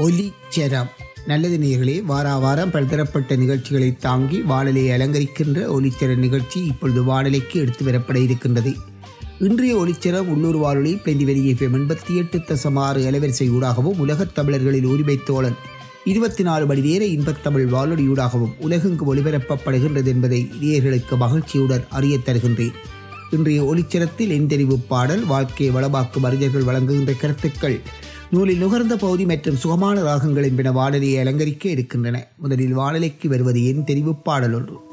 ஒலிச்சரம் நல்லது நேர்களே வாரா வாரம் பல்தரப்பட்ட நிகழ்ச்சிகளை தாங்கி வானலை அலங்கரிக்கின்ற ஒலிச்சர நிகழ்ச்சி இப்பொழுது வானலைக்கு எடுத்து வரப்பட இருக்கின்றது இன்றைய ஒலிச்சரம் உள்ளூர் வானொலி பிளெண்டிவெளி எஃப்எம் எண்பத்தி எட்டு தசம் ஆறு அலைவரிசை ஊடாகவும் உலகத் தமிழர்களில் உரிமை தோழன் இருபத்தி நாலு மணி நேர இன்பத்தமிழ் வானொலியூடாகவும் உலகெங்கு ஒலிபரப்பப்படுகின்றது என்பதை நேயர்களுக்கு மகிழ்ச்சியுடன் அறியத் தருகின்றேன் இன்றைய ஒலிச்சரத்தில் எந்தெரிவு பாடல் வாழ்க்கையை வளமாக்கும் அறிஞர்கள் வழங்குகின்ற கருத்துக்கள் நூலில் நுகர்ந்த பகுதி மற்றும் சுகமான ராகங்கள் என்பன வானொலியை அலங்கரிக்க இருக்கின்றன முதலில் வானொலிக்கு வருவது என் தெரிவு பாடல் ஒன்று